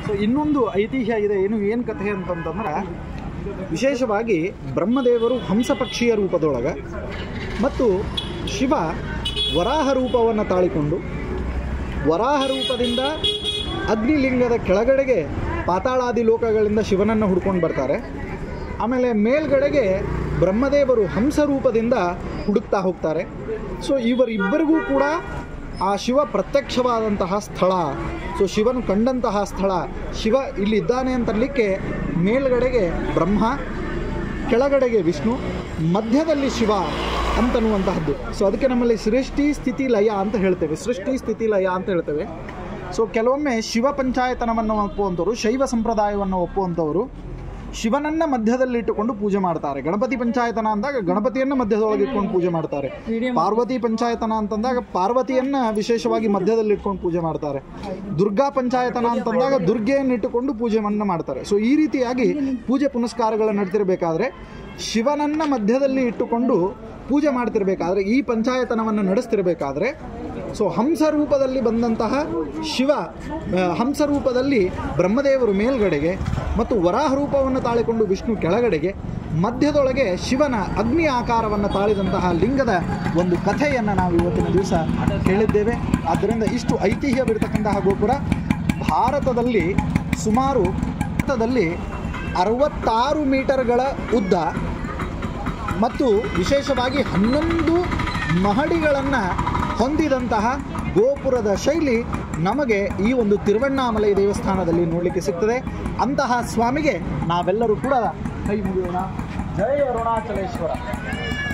so ಇನ್ನೊಂದು ಐತಿಹ್ಯ ಇದೆ ಏನು ಏನು ಕಥೆ ಅಂತಂತಂದ್ರೆ ವಿಶೇಷವಾಗಿ ಬ್ರಹ್ಮದೇವರು ಹಂಸ ಪಕ್ಷಿಯ ರೂಪದೊಳಗೆ ಮತ್ತು ಶಿವ ವರಾಹ ರೂಪವನ್ನು ತಾಳಿಕೊಂಡು ವರಾಹ ರೂಪದಿಂದ ಅಗ್ನಿಲಿಂಗದ ಕೆಳಗಡೆಗೆ ಪಾತಾಳಾದಿ ಲೋಕಗಳಿಂದ ಶಿವನನ್ನು ಹುಡ್ಕೊಂಡು ಬರ್ತಾರೆ ಆಮೇಲೆ ಮೇಲ್ಗಡೆಗೆ ಬ್ರಹ್ಮದೇವರು ಹಂಸ ರೂಪದಿಂದ ಹುಡುಕ್ತಾ ಹೋಗ್ತಾರೆ ಸೊ ಇವರಿಬ್ಬರಿಗೂ ಕೂಡ ಆ ಶಿವ ಪ್ರತ್ಯಕ್ಷವಾದಂತಹ ಸ್ಥಳ ಸೊ ಶಿವನು ಕಂಡಂತಹ ಸ್ಥಳ ಶಿವ ಇಲ್ಲಿದ್ದಾನೆ ಅಂತಲಿಕ್ಕೆ ಮೇಲ್ಗಡೆಗೆ ಬ್ರಹ್ಮ ಕೆಳಗಡೆಗೆ ವಿಷ್ಣು ಮಧ್ಯದಲ್ಲಿ ಶಿವ ಅಂತನ್ನುವಂತಹದ್ದು ಸೊ ಅದಕ್ಕೆ ನಮ್ಮಲ್ಲಿ ಸೃಷ್ಟಿ ಸ್ಥಿತಿ ಲಯ ಅಂತ ಹೇಳ್ತೇವೆ ಸೃಷ್ಟಿ ಸ್ಥಿತಿ ಲಯ ಅಂತ ಹೇಳ್ತೇವೆ ಸೊ ಕೆಲವೊಮ್ಮೆ ಶಿವ ಪಂಚಾಯತನವನ್ನು ಒಪ್ಪುವಂಥವ್ರು ಶೈವ ಸಂಪ್ರದಾಯವನ್ನು ಒಪ್ಪುವಂಥವರು ಶಿವನನ್ನ ಮಧ್ಯದಲ್ಲಿ ಇಟ್ಟುಕೊಂಡು ಪೂಜೆ ಮಾಡ್ತಾರೆ ಗಣಪತಿ ಪಂಚಾಯತನ ಅಂದಾಗ ಗಣಪತಿಯನ್ನ ಮಧ್ಯದೊಳಗೆ ಇಟ್ಕೊಂಡು ಪೂಜೆ ಮಾಡ್ತಾರೆ ಪಾರ್ವತಿ ಪಂಚಾಯತನ ಅಂತಂದಾಗ ಪಾರ್ವತಿಯನ್ನ ವಿಶೇಷವಾಗಿ ಮಧ್ಯದಲ್ಲಿ ಇಟ್ಕೊಂಡು ಪೂಜೆ ಮಾಡ್ತಾರೆ ದುರ್ಗಾ ಪಂಚಾಯತನ ಅಂತಂದಾಗ ದುರ್ಗೆಯನ್ನು ಇಟ್ಟುಕೊಂಡು ಪೂಜೆಯನ್ನು ಮಾಡ್ತಾರೆ ಸೊ ಈ ರೀತಿಯಾಗಿ ಪೂಜೆ ಪುನಸ್ಕಾರಗಳು ನಡೀತಿರ್ಬೇಕಾದ್ರೆ ಶಿವನನ್ನ ಮಧ್ಯದಲ್ಲಿ ಇಟ್ಟುಕೊಂಡು ಪೂಜೆ ಮಾಡ್ತಿರ್ಬೇಕಾದ್ರೆ ಈ ಪಂಚಾಯತನವನ್ನು ನಡೆಸ್ತಿರ್ಬೇಕಾದ್ರೆ ಸೊ ಹಂಸ ರೂಪದಲ್ಲಿ ಬಂದಂತಹ ಶಿವ ಆ, ಹಂಸ ರೂಪದಲ್ಲಿ ಬ್ರಹ್ಮದೇವರು ಮೇಲ್ಗಡೆಗೆ ಮತ್ತು ವರಾಹ ರೂಪವನ್ನು ತಾಳಿಕೊಂಡು ವಿಷ್ಣು ಕೆಳಗಡೆಗೆ ಮಧ್ಯದೊಳಗೆ ಶಿವನ ಅಗ್ನಿ ಆಕಾರವನ್ನು ತಾಳಿದಂತಹ ಲಿಂಗದ ಒಂದು ಕಥೆಯನ್ನು ನಾವು ಇವತ್ತಿನ ದಿವಸ ಕೇಳಿದ್ದೇವೆ ಆದ್ದರಿಂದ ಇಷ್ಟು ಐತಿಹ್ಯವಿರತಕ್ಕಂತಹ ಗೋಪುರ ಭಾರತದಲ್ಲಿ ಸುಮಾರು ಭಾರತದಲ್ಲಿ ಅರವತ್ತಾರು ಮೀಟರ್ಗಳ ಉದ್ದ ಮತ್ತು ವಿಶೇಷವಾಗಿ ಹನ್ನೊಂದು ಮಹಡಿಗಳನ್ನು ಹೊಂದಿದಂತಹ ಗೋಪುರದ ಶೈಲಿ ನಮಗೆ ಈ ಒಂದು ತಿರುವಣ್ಣಾಮಲೈ ದೇವಸ್ಥಾನದಲ್ಲಿ ನೋಡಲಿಕ್ಕೆ ಸಿಗ್ತದೆ ಅಂತಹ ಸ್ವಾಮಿಗೆ ನಾವೆಲ್ಲರೂ ಕೂಡ ಕೈ ಮುಗಿಯೋಣ ಜೈ ಅರುಣಾಚಲೇಶ್ವರ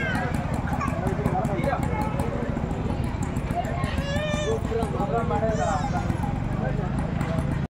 ಮಾಡಿದಾರ